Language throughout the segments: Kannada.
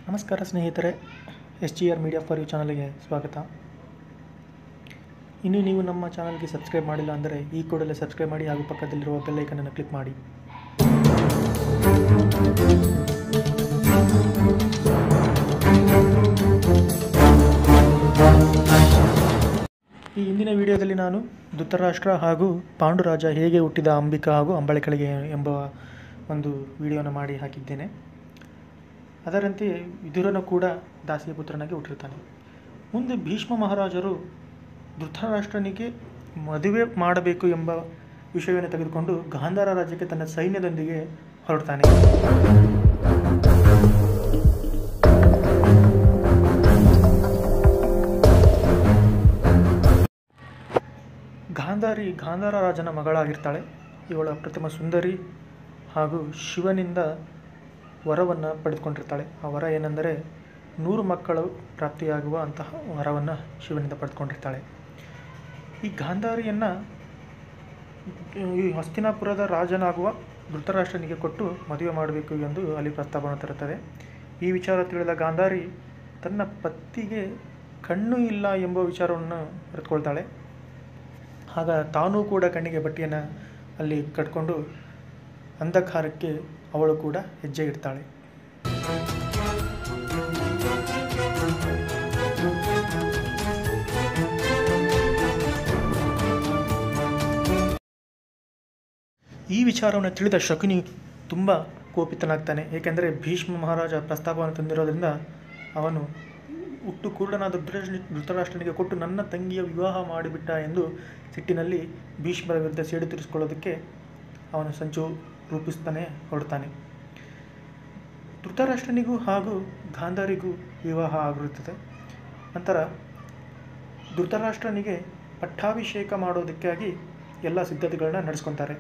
ನಮಸ್ಕಾರ ಸ್ನೇಹಿತರೆ S G R media for you ಚಾನಲ್ಗೆ ಸ್ವಾಗತ ಇನ್ನು ನೀವು ನಮ್ಮ ಚಾನಲ್ಗೆ ಸಬ್ಸ್ಕ್ರೈಬ್ ಮಾಡಿಲ್ಲ ಅಂದರೆ ಈ ಕೂಡಲೇ ಸಬ್ಸ್ಕ್ರೈಬ್ ಮಾಡಿ ಹಾಗೂ ಪಕ್ಕದಲ್ಲಿರುವ ಬೆಲ್ ಐಕನನ್ನು ಕ್ಲಿಕ್ ಮಾಡಿ ಈ ಹಿಂದಿನ ವಿಡಿಯೋದಲ್ಲಿ ನಾನು ಧೃತರಾಷ್ಟ್ರ ಹಾಗೂ ಪಾಂಡುರಾಜ ಹೇಗೆ ಹುಟ್ಟಿದ ಅಂಬಿಕಾ ಹಾಗೂ ಅಂಬಳಿಕಳಿಗೆ ಎಂಬ ಒಂದು ವಿಡಿಯೋನ ಮಾಡಿ ಹಾಕಿದ್ದೇನೆ ಅದರಂತೆ ವಿದುರನು ಕೂಡ ದಾಸಿಯ ಪುತ್ರನಾಗಿ ಹುಟ್ಟಿರ್ತಾನೆ ಮುಂದೆ ಭೀಷ್ಮ ಮಹಾರಾಜರು ಧೃತರಾಷ್ಟ್ರನಿಗೆ ಮದುವೆ ಮಾಡಬೇಕು ಎಂಬ ವಿಷಯವನ್ನು ತೆಗೆದುಕೊಂಡು ಗಾಂಧಾರ ರಾಜ್ಯಕ್ಕೆ ತನ್ನ ಸೈನ್ಯದೊಂದಿಗೆ ಹೊರಡ್ತಾನೆ ಗಾಂಧಾರಿ ಗಾಂಧಾರ ರಾಜನ ಮಗಳಾಗಿರ್ತಾಳೆ ಇವಳ ಪ್ರಥಮ ಸುಂದರಿ ಹಾಗೂ ಶಿವನಿಂದ ವರವನ್ನು ಪಡೆದುಕೊಂಡಿರ್ತಾಳೆ ಆ ವರ ಏನೆಂದರೆ ನೂರು ಮಕ್ಕಳು ಪ್ರಾಪ್ತಿಯಾಗುವ ಅಂತಹ ವರವನ್ನು ಶಿವನಿಂದ ಪಡೆದುಕೊಂಡಿರ್ತಾಳೆ ಈ ಗಾಂಧಾರಿಯನ್ನು ಈ ಹಸ್ತಿನಾಪುರದ ರಾಜನಾಗುವ ಧೃತರಾಷ್ಟ್ರನಿಗೆ ಕೊಟ್ಟು ಮದುವೆ ಮಾಡಬೇಕು ಎಂದು ಅಲ್ಲಿ ಪ್ರಸ್ತಾಪವನ್ನು ತರುತ್ತದೆ ಈ ವಿಚಾರ ತಿಳಿದ ಗಾಂಧಾರಿ ತನ್ನ ಪತ್ತಿಗೆ ಕಣ್ಣು ಇಲ್ಲ ಎಂಬ ವಿಚಾರವನ್ನು ಅರಿತುಕೊಳ್ತಾಳೆ ಆಗ ತಾನೂ ಕೂಡ ಕಣ್ಣಿಗೆ ಬಟ್ಟೆಯನ್ನು ಅಲ್ಲಿ ಕಟ್ಕೊಂಡು ಅಂಧಕಾರಕ್ಕೆ ಅವಳು ಕೂಡ ಹೆಜ್ಜೆ ಇಡ್ತಾಳೆ ಈ ವಿಚಾರವನ್ನು ತಿಳಿದ ಶಕುನಿ ತುಂಬ ಕೋಪಿತನಾಗ್ತಾನೆ ಏಕೆಂದರೆ ಭೀಷ್ಮ ಮಹಾರಾಜ ಪ್ರಸ್ತಾಪವನ್ನು ತಂದಿರೋದ್ರಿಂದ ಅವನು ಹುಟ್ಟು ಕುರುಡನಾದ ಧೃತರಾಷ್ಟ್ರ ಧೃತರಾಷ್ಟ್ರನಿಗೆ ಕೊಟ್ಟು ನನ್ನ ತಂಗಿಯ ವಿವಾಹ ಮಾಡಿಬಿಟ್ಟ ಎಂದು ಸಿಟ್ಟಿನಲ್ಲಿ ಭೀಷ್ಮರ ವಿರುದ್ಧ ಸೇಡು ತೀರಿಸಿಕೊಳ್ಳೋದಕ್ಕೆ ಅವನು ಸಂಚು ರೂಪಿಸ್ತಾನೆ ಹೊರಡ್ತಾನೆ ಧೃತರಾಷ್ಟ್ರನಿಗೂ ಹಾಗೂ ಗಾಂಧಾರಿಗೂ ವಿವಾಹ ಆಗಿರುತ್ತದೆ ನಂತರ ಧೃತರಾಷ್ಟ್ರನಿಗೆ ಪಟ್ಟಾಭಿಷೇಕ ಮಾಡೋದಕ್ಕಾಗಿ ಎಲ್ಲ ಸಿದ್ಧತೆಗಳನ್ನ ನಡೆಸ್ಕೊತಾರೆ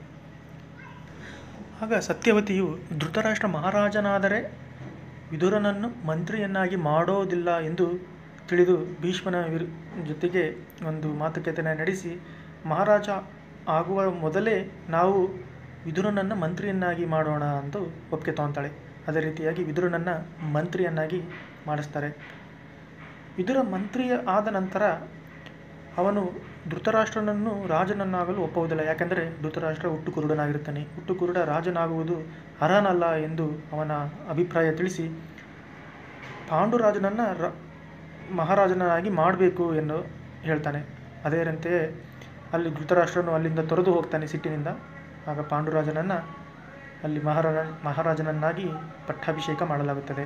ಆಗ ಸತ್ಯವತಿಯು ಧೃತರಾಷ್ಟ್ರ ಮಹಾರಾಜನಾದರೆ ವಿದುರನನ್ನು ಮಂತ್ರಿಯನ್ನಾಗಿ ಮಾಡೋದಿಲ್ಲ ಎಂದು ತಿಳಿದು ಭೀಷ್ಮನ ವಿರು ಜೊತೆಗೆ ಒಂದು ಮಾತುಕತೆಯನ್ನು ನಡೆಸಿ ಮಹಾರಾಜ ಆಗುವ ಮೊದಲೇ ನಾವು ವಿದುರನನ್ನು ಮಂತ್ರಿಯನ್ನಾಗಿ ಮಾಡೋಣ ಎಂದು ಒಪ್ಪಿಗೆ ತಗೊತಾಳೆ ಅದೇ ರೀತಿಯಾಗಿ ವಿದುರನನ್ನು ಮಂತ್ರಿಯನ್ನಾಗಿ ಮಾಡಿಸ್ತಾರೆ ವಿದುರ ಮಂತ್ರಿ ಆದ ನಂತರ ಅವನು ಧೃತರಾಷ್ಟ್ರನನ್ನು ರಾಜನನ್ನಾಗಲು ಒಪ್ಪುವುದಿಲ್ಲ ಯಾಕೆಂದರೆ ಧೃತರಾಷ್ಟ್ರ ಹುಟ್ಟು ಕುರುಡನಾಗಿರುತ್ತಾನೆ ಹುಟ್ಟು ಕುರುಡ ರಾಜನಾಗುವುದು ಅರ್ಹನಲ್ಲ ಎಂದು ಅವನ ಅಭಿಪ್ರಾಯ ತಿಳಿಸಿ ಪಾಂಡುರಾಜನನ್ನು ರ ಮಹಾರಾಜನಾಗಿ ಮಾಡಬೇಕು ಎಂದು ಹೇಳ್ತಾನೆ ಅದೇರಂತೆಯೇ ಅಲ್ಲಿ ಧೃತರಾಷ್ಟ್ರನು ಅಲ್ಲಿಂದ ತೊರೆದು ಹೋಗ್ತಾನೆ ಸಿಟ್ಟಿನಿಂದ ಆಗ ಪಾಂಡುರಾಜನನ್ನು ಅಲ್ಲಿ ಮಹಾರಾಜ ಮಹಾರಾಜನನ್ನಾಗಿ ಪಟ್ಟಾಭಿಷೇಕ ಮಾಡಲಾಗುತ್ತದೆ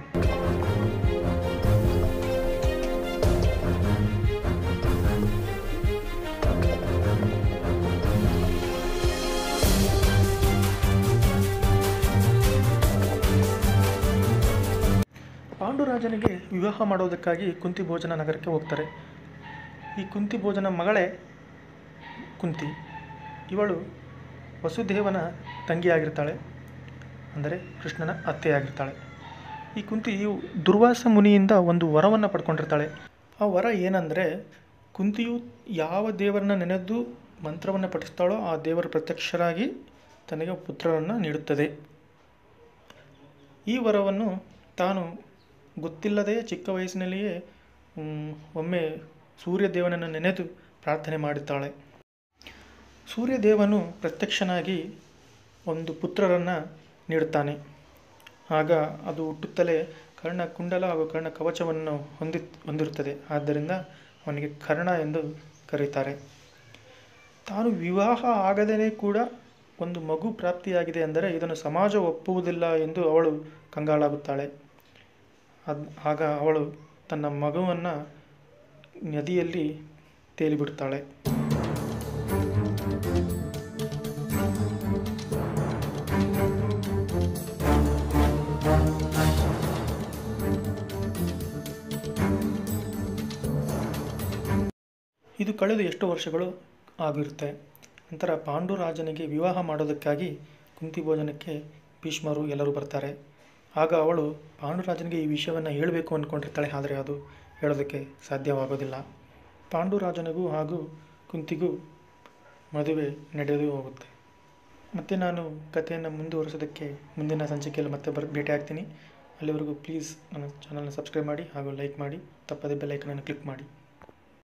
ಪಾಂಡುರಾಜನಿಗೆ ವಿವಾಹ ಮಾಡೋದಕ್ಕಾಗಿ ಕುಂತಿ ಭೋಜನ ನಗರಕ್ಕೆ ಹೋಗ್ತಾರೆ ಈ ಕುಂತಿ ಭೋಜನ ಮಗಳೇ ಕುಂತಿ ಇವಳು ವಸುದೇವನ ತಂಗಿಯಾಗಿರ್ತಾಳೆ ಅಂದರೆ ಕೃಷ್ಣನ ಅತ್ತೆಯಾಗಿರ್ತಾಳೆ ಈ ಕುಂತಿಯು ದುರ್ವಾಸ ಮುನಿಯಿಂದ ಒಂದು ವರವನ್ನು ಪಡ್ಕೊಂಡಿರ್ತಾಳೆ ಆ ವರ ಏನಂದರೆ ಕುಂತಿಯು ಯಾವ ದೇವರನ್ನ ನೆನೆದು ಮಂತ್ರವನ್ನು ಪಠಿಸ್ತಾಳೋ ಆ ದೇವರ ಪ್ರತ್ಯಕ್ಷರಾಗಿ ತನಗೆ ಪುತ್ರರನ್ನು ನೀಡುತ್ತದೆ ಈ ವರವನ್ನು ತಾನು ಗೊತ್ತಿಲ್ಲದೆ ಚಿಕ್ಕ ವಯಸ್ಸಿನಲ್ಲಿಯೇ ಒಮ್ಮೆ ಸೂರ್ಯದೇವನನ್ನು ನೆನೆದು ಪ್ರಾರ್ಥನೆ ಮಾಡುತ್ತಾಳೆ ಸೂರ್ಯದೇವನು ಪ್ರತ್ಯಕ್ಷನಾಗಿ ಒಂದು ಪುತ್ರರನ್ನು ನೀಡುತ್ತಾನೆ ಆಗ ಅದು ಹುಟ್ಟುತ್ತಲೇ ಕರ್ಣ ಕುಂಡಲ ಹಾಗೂ ಕರ್ಣ ಕವಚವನ್ನು ಹೊಂದಿ ಹೊಂದಿರುತ್ತದೆ ಆದ್ದರಿಂದ ಅವನಿಗೆ ಕರ್ಣ ಎಂದು ಕರೀತಾರೆ ತಾನು ವಿವಾಹ ಆಗದೇ ಕೂಡ ಒಂದು ಮಗು ಪ್ರಾಪ್ತಿಯಾಗಿದೆ ಅಂದರೆ ಇದನ್ನು ಸಮಾಜ ಒಪ್ಪುವುದಿಲ್ಲ ಎಂದು ಅವಳು ಕಂಗಾಲಾಗುತ್ತಾಳೆ ಅದು ಆಗ ಅವಳು ತನ್ನ ಮಗುವನ್ನು ನದಿಯಲ್ಲಿ ತೇಲಿಬಿಡ್ತಾಳೆ ಇದು ಕಳೆದು ಎಷ್ಟು ವರ್ಷಗಳು ಆಗಿರುತ್ತೆ ನಂತರ ಪಾಂಡುರಾಜನಿಗೆ ವಿವಾಹ ಮಾಡೋದಕ್ಕಾಗಿ ಕುಂತಿ ಭೋಜನಕ್ಕೆ ಭೀಷ್ಮರು ಎಲ್ಲರೂ ಬರ್ತಾರೆ ಆಗ ಅವಳು ಪಾಂಡುರಾಜನಿಗೆ ಈ ವಿಷಯವನ್ನು ಹೇಳಬೇಕು ಅಂದ್ಕೊಂಡಿರ್ತಾಳೆ ಆದರೆ ಅದು ಹೇಳೋದಕ್ಕೆ ಸಾಧ್ಯವಾಗೋದಿಲ್ಲ ಪಾಂಡುರಾಜನಿಗೂ ಹಾಗೂ ಕುಂತಿಗೂ ಮದುವೆ ನಡೆದು ಹೋಗುತ್ತೆ ಮತ್ತು ನಾನು ಕಥೆಯನ್ನು ಮುಂದುವರಿಸೋದಕ್ಕೆ ಮುಂದಿನ ಸಂಚಿಕೆಯಲ್ಲಿ ಮತ್ತೆ ಬರ್ ಭೇಟಿ ಆಗ್ತೀನಿ ಅಲ್ಲಿವರೆಗೂ ಪ್ಲೀಸ್ ನನ್ನ ಚಾನಲ್ನ ಸಬ್ಸ್ಕ್ರೈಬ್ ಮಾಡಿ ಹಾಗೂ ಲೈಕ್ ಮಾಡಿ ತಪ್ಪದೇ ಬೆಲ್ಲೈಕನನ್ನು ಕ್ಲಿಕ್ ಮಾಡಿ